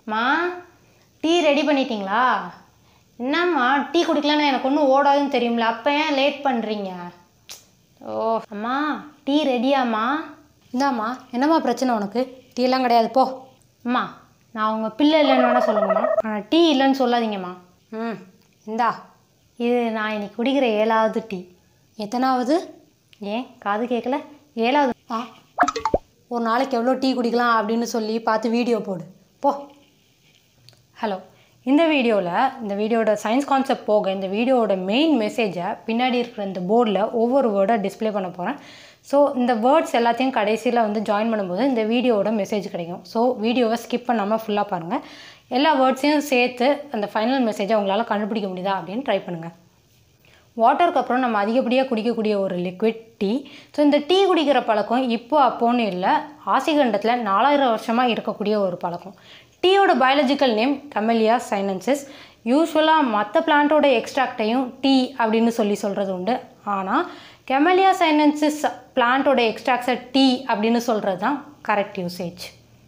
மா tea ready பண்ணிட்டீங்களா என்னம்மா டீ குடிக்கலன்னா எனக்கு ஒன்றும் ஓடாதுன்னு தெரியும்ல அப்போ ஏன் லேட் பண்ணுறீங்க ஓ அம்மா டீ ரெடியாம்மா இந்தாம்மா என்னம்மா பிரச்சனை உனக்கு டீ எல்லாம் கிடையாது போ அம்மா நான் உங்கள் பிள்ளை இல்லைன்னு வேணால் சொல்லுங்கம்மா ஆனால் டீ இல்லைன்னு சொல்லாதீங்கம்மா ம் இந்தா இது நான் இன்னைக்கு குடிக்கிற ஏழாவது டீ எத்தனாவது ஏன் காது கேட்கல ஏழாவது ஆ ஒரு நாளைக்கு எவ்வளோ டீ குடிக்கலாம் அப்படின்னு சொல்லி பார்த்து வீடியோ போடு போ ஹலோ இந்த வீடியோவில் இந்த வீடியோட சயின்ஸ் கான்செப்ட் போக இந்த வீடியோவோட மெயின் மெசேஜை பின்னாடி இருக்கிற இந்த போர்டில் ஒவ்வொரு வேர்டாக டிஸ்ப்ளே பண்ண போகிறேன் ஸோ இந்த வேர்ட்ஸ் எல்லாத்தையும் கடைசியில் வந்து ஜாயின் பண்ணும்போது இந்த வீடியோவோட மெசேஜ் கிடைக்கும் ஸோ வீடியோவை ஸ்கிப் பண்ணாமல் ஃபுல்லாக பாருங்கள் எல்லா வேர்ட்ஸையும் சேர்த்து அந்த ஃபைனல் மெசேஜை உங்களால் கண்டுபிடிக்க முடியுதா அப்படின்னு ட்ரை பண்ணுங்கள் வாட்டருக்கு அப்புறம் நம்ம அதிகப்படியாக குடிக்கக்கூடிய ஒரு லிக்விட் டீ ஸோ இந்த டீ குடிக்கிற பழக்கம் இப்போ அப்போன்னு இல்லை ஆசிகண்டத்தில் நாலாயிரம் வருஷமாக இருக்கக்கூடிய ஒரு பழக்கம் டீயோட பயாலஜிக்கல் நேம் கமெலியா சைனன்சிஸ் யூஸ்வலாக மற்ற பிளான்ட்டோட எக்ஸ்ட்ராக்டையும் டீ அப்படின்னு சொல்லி சொல்கிறது உண்டு ஆனால் கெமலியா சைனன்சிஸ் பிளான்ட்டோட எக்ஸ்ட்ராக்ஸை டீ அப்படின்னு சொல்கிறது தான் கரெக்ட் யூசேஜ்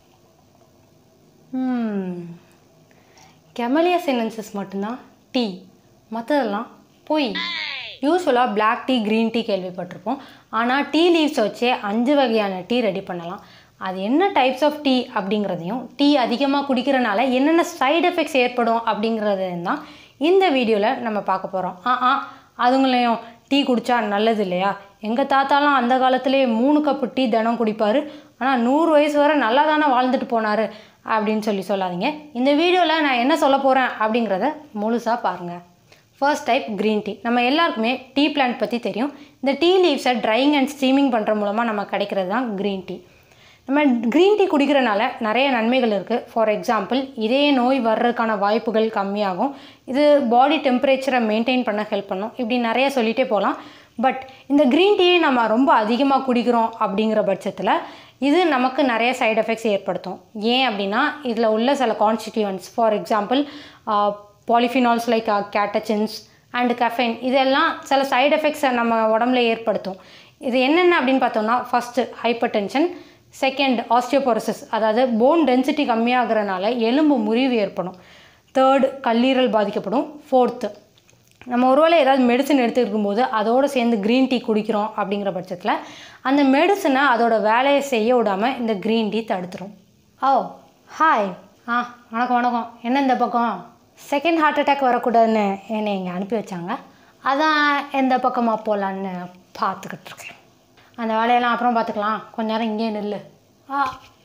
கெமலியா சைனன்சிஸ் மட்டும்தான் டீ மற்றதெல்லாம் பொய் யூஸ்வலாக பிளாக் டீ க்ரீன் டீ கேள்விப்பட்டிருப்போம் ஆனால் டீ லீவ்ஸை வச்சே அஞ்சு வகையான டீ ரெடி பண்ணலாம் அது என்ன டைப்ஸ் ஆஃப் டீ அப்படிங்கிறதையும் டீ அதிகமாக குடிக்கிறனால என்னென்ன சைடு எஃபெக்ட்ஸ் ஏற்படும் அப்படிங்கிறதையும் தான் இந்த வீடியோவில் நம்ம பார்க்க போகிறோம் ஆ ஆ அதுங்களையும் டீ குடித்தா நல்லது இல்லையா எங்கள் தாத்தாலாம் அந்த காலத்திலே மூணு கப்பு டீ தினம் குடிப்பார் ஆனால் நூறு வயசு வரை நல்லா தானே வாழ்ந்துட்டு போனார் அப்படின்னு சொல்லி சொல்லாதீங்க இந்த வீடியோவில் நான் என்ன சொல்ல போகிறேன் அப்படிங்கிறத முழுசாக பாருங்கள் ஃபர்ஸ்ட் டைப் க்ரீன் டீ நம்ம எல்லாருக்குமே டீ பிளான்ட் பற்றி தெரியும் இந்த டீ லீவ்ஸை ட்ரையிங் அண்ட் ஸ்டீமிங் பண்ணுற மூலமாக நம்ம கிடைக்கிறது தான் க்ரீன் டீ நம்ம க்ரீன் டீ குடிக்கிறனால நிறைய நன்மைகள் இருக்குது ஃபார் எக்ஸாம்பிள் இதே நோய் வர்றதுக்கான வாய்ப்புகள் கம்மியாகும் இது பாடி டெம்பரேச்சரை மெயின்டைன் பண்ண ஹெல்ப் பண்ணும் இப்படி நிறைய சொல்லிகிட்டே போகலாம் பட் இந்த க்ரீன் டீயை நம்ம ரொம்ப அதிகமாக குடிக்கிறோம் அப்படிங்கிற பட்சத்தில் இது நமக்கு நிறைய சைடு எஃபெக்ட்ஸ் ஏற்படுத்தும் ஏன் அப்படின்னா இதில் உள்ள சில constituents for example polyphenols like catechins and caffeine இதெல்லாம் சில சைடு எஃபெக்ட்ஸை நம்ம உடம்புல ஏற்படுத்தும் இது என்னென்ன அப்படின்னு பார்த்தோம்னா first hypertension second osteoporosis அதாவது போன் டென்சிட்டி கம்மியாகிறனால எலும்பு முறிவு ஏற்படும் தேர்டு கல்லீரல் பாதிக்கப்படும் ஃபோர்த்து நம்ம ஒருவேளை ஏதாவது மெடிசன் எடுத்துருக்கும் போது அதோடு சேர்ந்து க்ரீன் டீ குடிக்கிறோம் அப்படிங்கிற பட்சத்தில் அந்த மெடிசனை அதோட வேலையை செய்ய விடாமல் இந்த க்ரீன் டீ தடுத்துரும் ஓ ஹாய் ஆ வணக்கம் வணக்கம் என்ன இந்த பக்கம் செகண்ட் ஹார்ட் அட்டாக் வரக்கூடாதுன்னு என்னை இங்கே அனுப்பி வச்சாங்க அதான் எந்த பக்கமாக போகலான்னு பார்த்துக்கிட்டு இருக்கேன் அந்த வேலையெல்லாம் அப்புறம் பார்த்துக்கலாம் கொஞ்ச நேரம் இங்கேயே நில்லு ah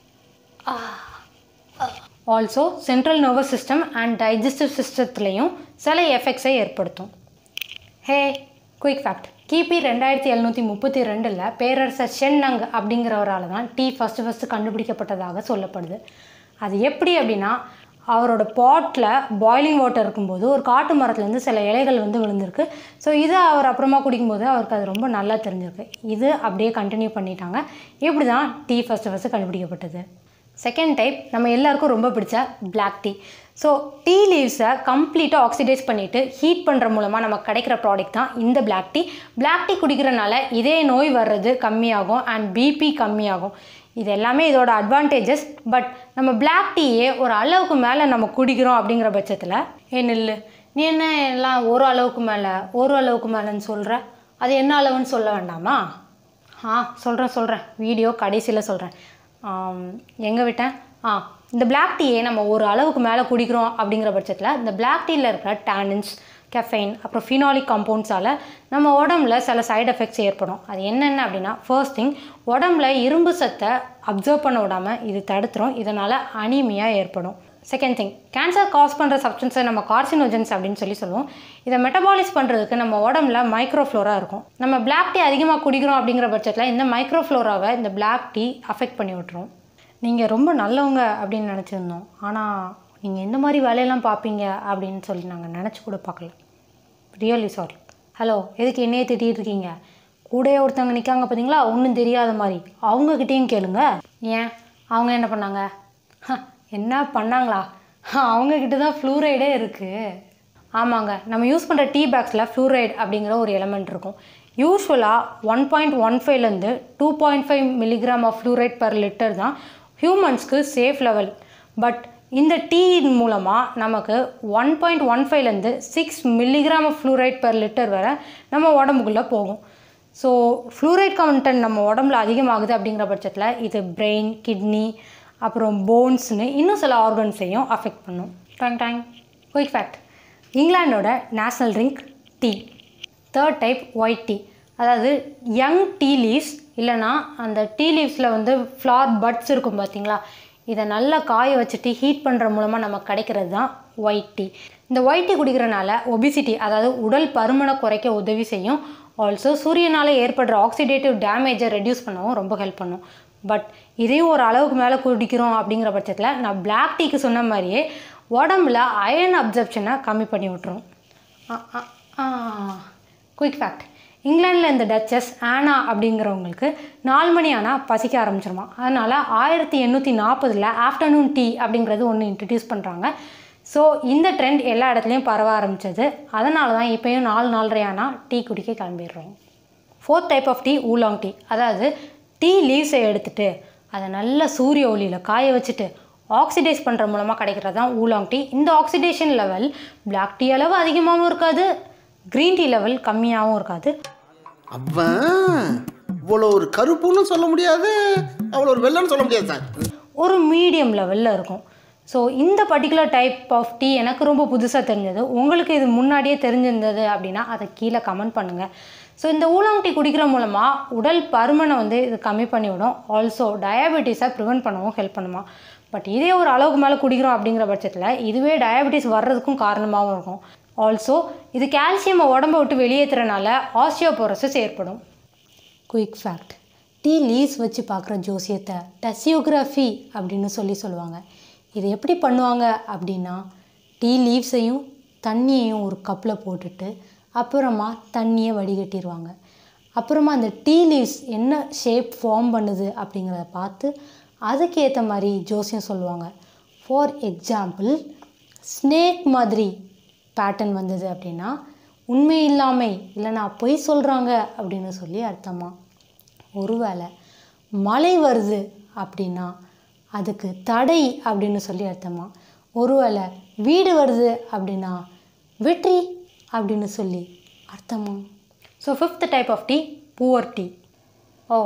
also central nervous system and digestive சிஸ்டத்துலேயும் சில எஃபெக்ட்ஸை ஏற்படுத்தும் ஹே குயிக் ஃபேக்ட் கிபி ரெண்டாயிரத்தி எழுநூற்றி முப்பத்தி ரெண்டில் பேரரசர் ஷென்னங் அப்படிங்கிறவரால் தான் டீ ஃபஸ்ட்டு ஃபஸ்ட்டு கண்டுபிடிக்கப்பட்டதாக சொல்லப்படுது அது எப்படி அப்படின்னா அவரோட பாட்டில் பாய்லிங் வாட்டர் இருக்கும்போது ஒரு காட்டு மரத்துலேருந்து சில இலைகள் வந்து விழுந்திருக்கு ஸோ இதை அவர் அப்புறமா குடிக்கும்போது அவருக்கு அது ரொம்ப நல்லா தெரிஞ்சிருக்கு இது அப்படியே கண்டினியூ பண்ணிட்டாங்க இப்படி தான் டீ ஃபஸ்ட்டு ஃபஸ்ட்டு கண்டுபிடிக்கப்பட்டது செகண்ட் டைப் நம்ம எல்லாருக்கும் ரொம்ப பிடிச்ச பிளாக் டீ ஸோ டீ லீவ்ஸை கம்ப்ளீட்டாக ஆக்சிடைஸ் பண்ணிவிட்டு ஹீட் பண்ணுற மூலமாக நமக்கு கிடைக்கிற ப்ராடக்ட் தான் இந்த பிளாக் டீ பிளாக் டீ குடிக்கிறனால இதே நோய் வர்றது கம்மியாகும் அண்ட் பிபி கம்மியாகும் இது எல்லாமே இதோட அட்வான்டேஜஸ் பட் நம்ம பிளாக் டீயே ஒரு அளவுக்கு மேலே நம்ம குடிக்கிறோம் அப்படிங்கிற பட்சத்தில் ஏ நில்லு நீ என்ன எல்லாம் ஒரு அளவுக்கு மேலே ஒரு அளவுக்கு மேலேன்னு சொல்கிற அது என்ன அளவுன்னு சொல்ல வேண்டாமா ஆ சொல்கிறேன் சொல்கிறேன் வீடியோ கடைசியில் சொல்கிறேன் எங்கே விட்டேன் ஆ இந்த பிளாக் டீயை நம்ம ஒரு அளவுக்கு மேலே குடிக்கிறோம் அப்படிங்கிற பட்சத்தில் இந்த பிளாக் டீயில் இருக்கிற டேனின்ஸ் கெஃபைன் அப்புறம் ஃபினாலிக் காம்பவுண்ட்ஸால் நம்ம உடம்புல சில சைடு எஃபெக்ட்ஸ் ஏற்படும் அது என்னென்ன அப்படின்னா ஃபர்ஸ்ட் திங் உடம்புல இரும்பு சத்தை அப்சர்வ் பண்ண விடாமல் இது தடுத்துரும் இதனால் அனீமியாக ஏற்படும் செகண்ட் திங் கேன்சர் காஸ் பண்ணுற சப்ஸ்டன்ஸை நம்ம கார்சினோஜன்ஸ் அப்படின்னு சொல்லி சொல்லுவோம் இதை மெட்டபாலிஸ் பண்ணுறதுக்கு நம்ம உடம்புல மைக்ரோஃப்ளோரா இருக்கும் நம்ம பிளாக் டீ அதிகமாக குடிக்கிறோம் அப்படிங்கிற பட்சத்தில் இந்த மைக்ரோஃப்ளோராவை இந்த பிளாக் டீ அஃபெக்ட் பண்ணி விட்டுரும் நீங்கள் ரொம்ப நல்லவங்க அப்படின்னு நினச்சிருந்தோம் ஆனால் நீங்கள் எந்த மாதிரி வேலையெல்லாம் பார்ப்பீங்க அப்படின்னு சொல்லி நாங்கள் நினச்சி கூட பார்க்கல ரியலி சாரி ஹலோ எதுக்கு என்னையே திட்டிகிட்டு இருக்கீங்க கூடயே ஒருத்தவங்க நிற்காங்க பார்த்தீங்களா ஒன்றும் தெரியாத மாதிரி அவங்கக்கிட்டேயும் கேளுங்க ஏன் அவங்க என்ன பண்ணாங்க ஹ, என்ன பண்ணாங்களா அவங்கக்கிட்ட தான் ஃப்ளூரைடே இருக்குது ஆமாங்க நம்ம யூஸ் பண்ணுற டீ பேக்ஸில் ஃப்ளூரைடு அப்படிங்கிற ஒரு எலமெண்ட் இருக்கும் யூஸ்வலாக ஒன் பாயிண்ட் ஒன் ஃபைவ்லேருந்து two point five milligram of fluoride per litre தான் ஹியூமன்ஸ்க்கு சேஃப் லெவல் பட் இந்த டீ மூலமாக நமக்கு ஒன் பாயிண்ட் ஒன் ஃபைவ்லேருந்து six milligram fluoride per litre வரை நம்ம உடம்புக்குள்ளே போகும் ஸோ ஃப்ளூரைட் கண்டென்ட் நம்ம உடம்புல அதிகமாகுது அப்படிங்கிற பட்சத்தில் இது பிரெயின் கிட்னி அப்புறம் போன்ஸ்னு இன்னும் சில ஆர்கன்ஸையும் அஃபெக்ட் பண்ணும் டாங் டாங் குயிக் ஃபேக்ட் இங்கிலாண்டோட national drink tea third type white tea அதாவது யங் டீ லீவ்ஸ் இல்லைனா அந்த டீ லீவ்ஸில் வந்து ஃப்ளார் பட்ஸ் இருக்கும் பார்த்தீங்களா இதை நல்லா காய வச்சுட்டு ஹீட் பண்ணுற மூலமாக நமக்கு கிடைக்கிறது தான் ஒயிட் டீ இந்த ஒயிட் டீ குடிக்கிறனால ஒபிசிட்டி அதாவது உடல் பருமனை குறைக்க உதவி செய்யும் ஆல்சோ சூரியனால் ஏற்படுற ஆக்சிடேட்டிவ் டேமேஜை ரெடியூஸ் பண்ணவும் ரொம்ப ஹெல்ப் பண்ணும் பட் இதையும் ஒரு அளவுக்கு மேலே குடிக்கிறோம் அப்படிங்கிற பட்சத்தில் நான் பிளாக் டீக்கு சொன்ன மாதிரியே உடம்புல அயன் அப்சர்ப்ஷனை கம்மி பண்ணி விட்டுரும் குயிக் ஃபேக்ட் இங்கிலாண்டில் இந்த டச்சஸ் ஆனா அப்படிங்கிறவங்களுக்கு நாலு மணி ஆனால் பசிக்க ஆரம்பிச்சிருமா அதனால் ஆயிரத்தி எண்ணூற்றி நாற்பதில் ஆஃப்டர்நூன் டீ அப்படிங்கிறது ஒன்று இன்ட்ரடியூஸ் பண்ணுறாங்க ஸோ இந்த ட்ரெண்ட் எல்லா இடத்துலையும் பரவ ஆரம்பிச்சது அதனால தான் இப்போயும் நாலு நாலரை ஆனால் டீ குடிக்க கிளம்பிடுறோம் fourth type of tea oolong tea அதாவது டீ லீவ்ஸை எடுத்துட்டு அதை நல்ல சூரிய ஒளியில் காய வச்சுட்டு ஆக்சிடைஸ் பண்ணுற மூலமாக கிடைக்கிறது தான் ஊலாங் டீ இந்த ஆக்சிடேஷன் லெவல் பிளாக் டீ அளவு அதிகமாகவும் இருக்காது க்ரீன் டீ லெவல் கம்மியாகவும் இருக்காது அவன் இவ்வளோ ஒரு கருப்புன்னு சொல்ல முடியாது அவ்வளோ ஒரு வெள்ளன்னு சொல்ல முடியாது சார் ஒரு மீடியம் லெவலில் இருக்கும் ஸோ இந்த பர்டிகுலர் டைப் ஆஃப் டீ எனக்கு ரொம்ப புதுசாக தெரிஞ்சது உங்களுக்கு இது முன்னாடியே தெரிஞ்சிருந்தது அப்படின்னா அதை கீழே கமெண்ட் பண்ணுங்கள் ஸோ இந்த ஊலாங் டீ குடிக்கிற மூலமாக உடல் பருமனை வந்து இது கம்மி பண்ணிவிடும் ஆல்சோ டயபெட்டிஸை ப்ரிவென்ட் பண்ணவும் ஹெல்ப் பண்ணுமா பட் இதே ஒரு அளவுக்கு மேலே குடிக்கிறோம் அப்படிங்கிற பட்சத்தில் இதுவே டயபெட்டிஸ் வர்றதுக்கும் காரணமாகவும் இருக்கும் ஆல்சோ இது கால்சியம் உடம்பை விட்டு வெளியேற்றுறனால ஆஸ்டியோபோரோசிஸ் ஏற்படும் குயிக் ஃபேக்ட் டீ லீவ்ஸ் வச்சு பார்க்குற ஜோசியத்தை டசியோகிராஃபி அப்படின்னு சொல்லி சொல்லுவாங்க இது எப்படி பண்ணுவாங்க அப்படின்னா டீ லீவ்ஸையும் தண்ணியையும் ஒரு கப்பில் போட்டுட்டு அப்புறமா தண்ணியை வடிகட்டிடுவாங்க அப்புறமா அந்த டீ லீவ்ஸ் என்ன ஷேப் ஃபார்ம் பண்ணுது அப்படிங்கிறத பார்த்து அதுக்கேற்ற மாதிரி ஜோசியம் சொல்லுவாங்க ஃபார் எக்ஸாம்பிள் ஸ்னேக் மாதிரி பேட்டர்ன் வந்தது அப்படின்னா உண்மை இல்லாமை இல்லைனா பொய் சொல்கிறாங்க அப்படின்னு சொல்லி அர்த்தமா ஒருவேளை மழை வருது அப்படின்னா அதுக்கு தடை அப்படின்னு சொல்லி அர்த்தமா ஒருவேளை வீடு வருது அப்படின்னா வெற்றி அப்படின்னு சொல்லி அர்த்தமா so fifth type of tea pu-erh tea oh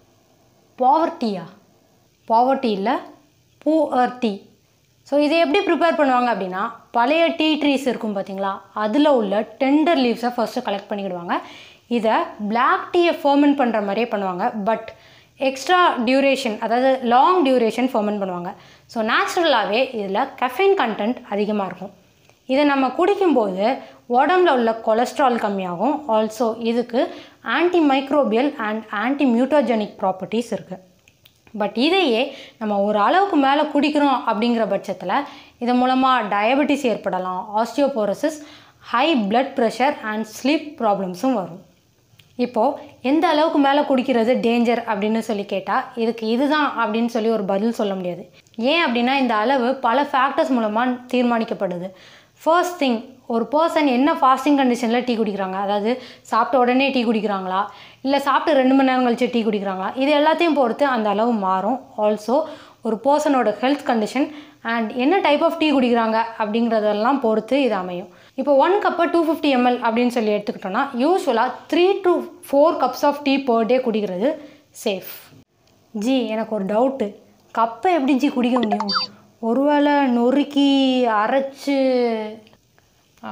பாவர்ட்டியா பாவர்ட்டி இல்லை பூவர் டீ ஸோ இதை எப்படி ப்ரிப்பேர் பண்ணுவாங்க அப்படின்னா பழைய டீ ட்ரீஸ் இருக்கும் பார்த்தீங்களா அதில் உள்ள டெண்டர் லீவ்ஸை ஃபர்ஸ்ட்டு கலெக்ட் பண்ணிக்கிடுவாங்க இதை பிளாக் டீயை ஃபர்மெண்ட் பண்ணுற மாதிரியே பண்ணுவாங்க பட் எக்ஸ்ட்ரா டியூரேஷன் அதாவது லாங் டியூரேஷன் ஃபர்மெண்ட் பண்ணுவாங்க ஸோ நேச்சுரலாகவே இதில் கஃபைன் கண்டென்ட் அதிகமாக இருக்கும் இதை நம்ம குடிக்கும்போது உடம்புல உள்ள கொலஸ்ட்ரால் கம்மியாகும் ஆல்சோ இதுக்கு antimicrobial and antimutagenic properties இருக்குது பட் இதையே நம்ம ஒரு அளவுக்கு மேலே குடிக்கிறோம் அப்படிங்கிற பட்சத்தில் இது மூலமாக டயபெட்டிஸ் ஏற்படலாம் osteoporosis high blood pressure and sleep ப்ராப்ளம்ஸும் வரும் இப்போது எந்த அளவுக்கு மேலே குடிக்கிறது டேஞ்சர் அப்படின்னு சொல்லி கேட்டால் இதுக்கு இதுதான் அப்படின்னு சொல்லி ஒரு பதில் சொல்ல முடியாது ஏன் அப்படின்னா இந்த அளவு பல ஃபேக்டர்ஸ் மூலமாக தீர்மானிக்கப்படுது ஃபர்ஸ்ட் திங் ஒரு பர்சன் என்ன ஃபாஸ்டிங் கண்டிஷனில் டீ குடிக்கிறாங்க அதாவது சாப்பிட்ட உடனே டீ குடிக்கிறாங்களா இல்லை சாப்பிட்டு ரெண்டு மணி நேரம் கழிச்சு டீ குடிக்கிறாங்களா இது எல்லாத்தையும் பொறுத்து அந்த அளவு மாறும் ஆல்சோ ஒரு பர்சனோட ஹெல்த் கண்டிஷன் அண்ட் என்ன டைப் ஆஃப் டீ குடிக்கிறாங்க அப்படிங்கிறதெல்லாம் பொறுத்து இது அமையும் இப்போ ஒன் கப்பை டூ ஃபிஃப்டி எம்எல் அப்படின்னு சொல்லி எடுத்துக்கிட்டோன்னா யூஸ்வலாக three to four cups of tea per day குடிக்கிறது சேஃப் ஜி எனக்கு ஒரு டவுட்டு கப்பை எப்படி ஜி குடிக்க முடியும் ஒருவேளை நொறுக்கி அரைச்சு ஆ,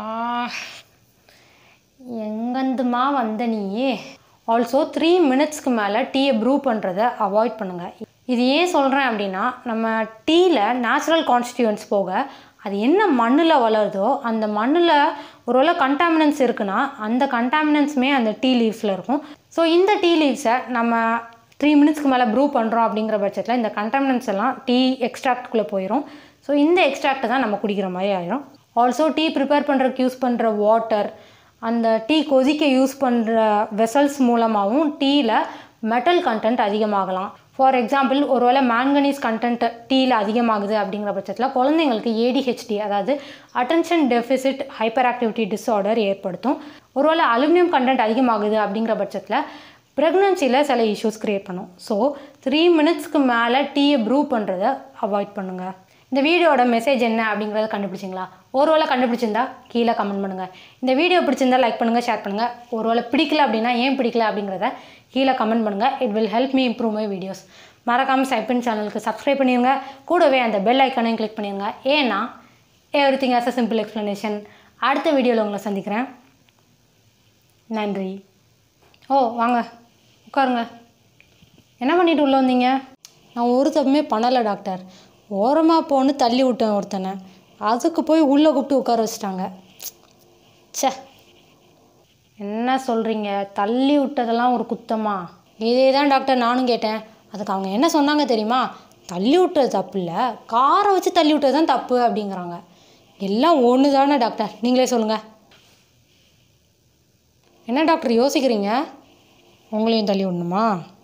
எங்கந்துமா வந்த நீ ஆல்சோ த்ரீ மினிட்ஸ்க்கு மேலே டீயை ப்ரூ பண்ணுறத அவாய்ட் பண்ணுங்கள் இது ஏன் சொல்கிறேன் அப்படின்னா நம்ம டீயில் நேச்சுரல் கான்ஸ்டியூன்ஸ் போக அது என்ன மண்ணில் வளருதோ அந்த மண்ணில் ஒருவேளை கண்டாமினன்ஸ் இருக்குன்னா அந்த கண்டாமினன்ஸுமே அந்த டீ லீவ்ஸில் இருக்கும் ஸோ இந்த டீ லீவ்ஸை நம்ம த்ரீ மினிட்ஸ்க்கு மேலே ப்ரூ பண்ணுறோம் அப்படிங்கிற பட்சத்தில் இந்த கண்டாமினன்ஸ் எல்லாம் டீ எக்ஸ்ட்ராக்ட்குள்ளே போயிடும் ஸோ இந்த எக்ஸ்ட்ராக்ட்டை தான் நம்ம குடிக்கிற மாதிரி ஆயிரும் ஆல்சோ டீ ப்ரிப்பேர் பண்ணுறதுக்கு யூஸ் பண்ணுற வாட்டர் அந்த டீ கொதிக்க யூஸ் பண்ணுற வெசல்ஸ் மூலமாகவும் டீயில் மெட்டல் கண்டென்ட் அதிகமாகலாம் ஃபார் எக்ஸாம்பிள் ஒருவேளை மேங்கனீஸ் கண்டென்ட் டீயில் அதிகமாகுது அப்படிங்கிற பட்சத்தில் குழந்தைங்களுக்கு ஏடிஹெச்டி அதாவது attention deficit hyperactivity disorder ஏற்படுத்தும் ஒருவேளை அலுமினியம் கண்டென்ட் அதிகமாகுது அப்படிங்கிற பட்சத்தில் ப்ரெக்னன்சியில் சில இஷ்யூஸ் க்ரியேட் பண்ணும் ஸோ த்ரீ மினிட்ஸ்க்கு மேலே டீயை ப்ரூ பண்ணுறத அவாய்ட் பண்ணுங்கள் இந்த வீடியோட மெசேஜ் என்ன அப்படிங்கிறத கண்டுபிடிச்சிங்களா ஒருவேளை கண்டுபிடிச்சிருந்தா கீழே கமெண்ட் பண்ணுங்கள் இந்த வீடியோ பிடிச்சிருந்தா லைக் பண்ணுங்கள் ஷேர் பண்ணுங்கள் ஒருவேளை பிடிக்கல அப்படின்னா ஏன் பிடிக்கல அப்படிங்கிறத கீழே கமெண்ட் பண்ணுங்கள் it will help me improve my videos மறக்காமல் சைப்பின் சேனலுக்கு சப்ஸ்கிரைப் பண்ணிடுங்க கூடவே அந்த பெல் ஐக்கானையும் கிளிக் பண்ணிடுங்க ஏன்னா everything as a simple explanation அடுத்த வீடியோவில் உங்களை சந்திக்கிறேன் நன்றி ஓ வாங்க உட்காருங்க என்ன பண்ணிட்டு உள்ள வந்தீங்க நான் ஒரு தப்புமே பண்ணலை டாக்டர் ஓரமாக போன்னு தள்ளி விட்டேன் ஒருத்தனை அதுக்கு போய் உள்ளே கூப்பிட்டு உட்கார வச்சிட்டாங்க ச்சே என்ன சொல்கிறீங்க தள்ளி விட்டதெல்லாம் ஒரு குத்தமா இதே தான் டாக்டர் நானும் கேட்டேன் அதுக்கு அவங்க என்ன சொன்னாங்க தெரியுமா தள்ளி விட்டது தப்பு இல்லை காரை வச்சு தள்ளி விட்டது தான் தப்பு அப்படிங்கிறாங்க எல்லாம் ஒன்று தானே டாக்டர் நீங்களே சொல்லுங்கள் என்ன டாக்டர் யோசிக்கிறீங்க உங்களையும் தள்ளி விடணுமா